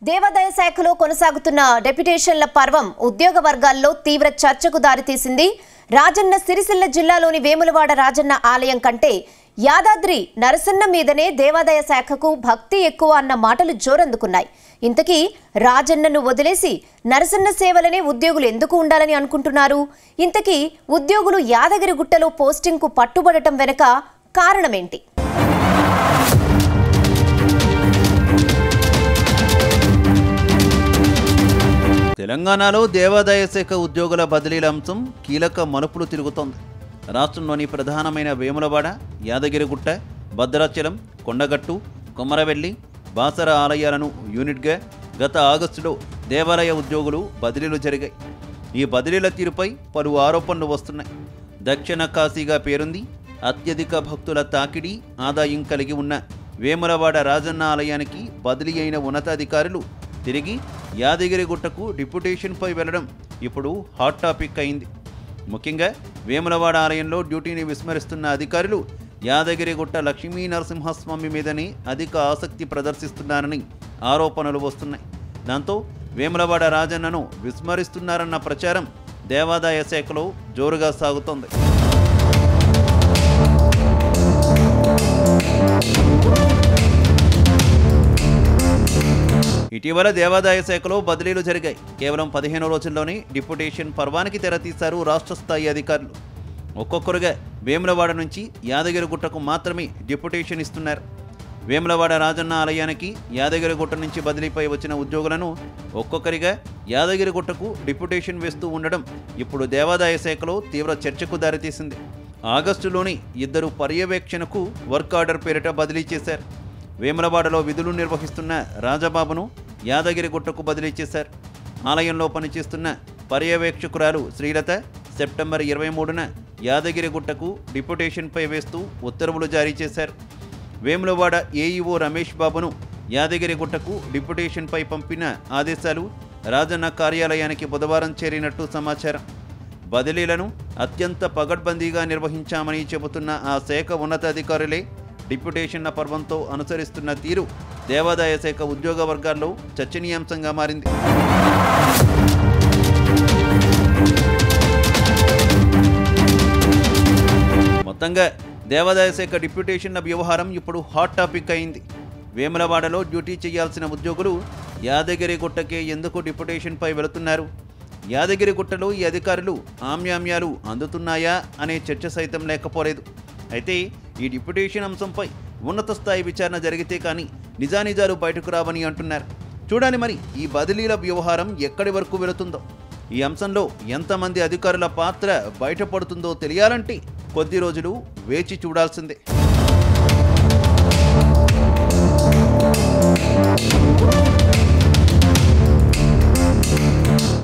దేవాదాయ శాఖలో కొనసాగుతున్న డెప్యుటేషన్ల పర్వం ఉద్యోగ వర్గాల్లో తీవ్ర చర్చకు దారితీసింది రాజన్న సిరిసిల్ల జిల్లాలోని వేములవాడ రాజన్న ఆలయం కంటే యాదాద్రి నరసన్న మీదనే దేవాదాయ శాఖకు భక్తి ఎక్కువ అన్న మాటలు జోరందుకున్నాయి ఇంతకీ రాజన్నను వదిలేసి నరసన్న సేవలనే ఉద్యోగులు ఎందుకు ఉండాలని అనుకుంటున్నారు ఇంతకీ ఉద్యోగులు యాదగిరి గుట్టలో పోస్టింగ్కు పట్టుబడటం వెనుక కారణమేంటి తెలంగాణలో దేవాదాయ శాఖ ఉద్యోగుల బదిలీల అంశం కీలక మలుపులు తిరుగుతోంది రాష్ట్రంలోని ప్రధానమైన వేములవాడ యాదగిరిగుట్ట భద్రాచలం కొండగట్టు కొమరవెల్లి బాసర ఆలయాలను యూనిట్గా గత ఆగస్టులో దేవాలయ ఉద్యోగులు బదిలీలు జరిగాయి ఈ బదిలీల తీరుపై పలు ఆరోపణలు వస్తున్నాయి దక్షిణ కాశీగా పేరుంది అత్యధిక భక్తుల తాకిడి ఆదాయం కలిగి ఉన్న వేములవాడ రాజన్న ఆలయానికి బదిలీ అయిన ఉన్నతాధికారులు తిరిగి యాదగిరిగుట్టకు డిప్యుటేషన్పై వెళ్లడం ఇప్పుడు హాట్ టాపిక్ అయింది ముఖ్యంగా వేములవాడ ఆలయంలో డ్యూటీని విస్మరిస్తున్న అధికారులు యాదగిరిగుట్ట లక్ష్మీ నరసింహస్వామి మీదనే అధిక ఆసక్తి ప్రదర్శిస్తున్నారని ఆరోపణలు వస్తున్నాయి దాంతో వేములవాడ రాజన్నను విస్మరిస్తున్నారన్న ప్రచారం దేవాదాయ శాఖలో జోరుగా సాగుతోంది ఇటీవల దేవాదాయ శాఖలో బదిలీలు జరిగాయి కేవలం పదిహేను రోజుల్లోనే డిప్యుటేషన్ పర్వానికి తెరతీశారు రాష్ట్ర స్థాయి అధికారులు ఒక్కొక్కరుగా వేములవాడ నుంచి యాదగిరిగుట్టకు మాత్రమే డిప్యుటేషన్ ఇస్తున్నారు వేములవాడ రాజన్న ఆలయానికి యాదగిరిగుట్ట నుంచి బదిలీపై వచ్చిన ఉద్యోగులను ఒక్కొక్కరిగా యాదగిరిగుట్టకు డిప్యుటేషన్ వేస్తూ ఉండడం ఇప్పుడు దేవాదాయ శాఖలో తీవ్ర చర్చకు దారితీసింది ఆగస్టులోని ఇద్దరు పర్యవేక్షణకు వర్క్ ఆర్డర్ పేరిట బదిలీ చేశారు వేములవాడలో విధులు నిర్వహిస్తున్న రాజబాబును యాదగిరిగుట్టకు బదిలీ చేశారు ఆలయంలో పనిచేస్తున్న పర్యవేక్షకురాలు శ్రీలత సెప్టెంబర్ ఇరవై మూడున యాదగిరిగుట్టకు డిప్యుటేషన్పై వేస్తూ ఉత్తర్వులు జారీ చేశారు వేములవాడ ఏఈఓ రమేష్ బాబును యాదగిరిగుట్టకు డిప్యుటేషన్పై పంపిన ఆదేశాలు రాజన్న కార్యాలయానికి బుధవారం చేరినట్టు సమాచారం బదిలీలను అత్యంత పగడ్బందీగా నిర్వహించామని చెబుతున్న ఆ శాఖ ఉన్నతాధికారులే డిప్యుటేషన్ల పర్వంతో అనుసరిస్తున్న తీరు దేవాదాయ శాఖ ఉద్యోగ వర్గాల్లో చర్చనీయాంశంగా మారింది మొత్తంగా దేవాదాయ శాఖ డిప్యుటేషన్ల వ్యవహారం ఇప్పుడు హాట్ టాపిక్ అయింది వేములవాడలో డ్యూటీ చేయాల్సిన ఉద్యోగులు యాదగిరిగుట్టకే ఎందుకు డిప్యుటేషన్పై వెళుతున్నారు యాదగిరిగుట్టలో ఈ అధికారులు ఆమ్యామ్యాలు అందుతున్నాయా అనే చర్చ సైతం లేకపోలేదు అయితే ఈ డిప్యుటేషన్ అంశంపై ఉన్నత స్థాయి విచారణ జరిగితే కానీ నిజానిజాలు బయటకు రావని అంటున్నారు చూడాలి మరి ఈ బదిలీల వ్యవహారం ఎక్కడి వరకు వెళుతుందో ఈ అంశంలో ఎంతమంది అధికారుల పాత్ర బయటపడుతుందో తెలియాలంటే కొద్ది రోజులు వేచి చూడాల్సిందే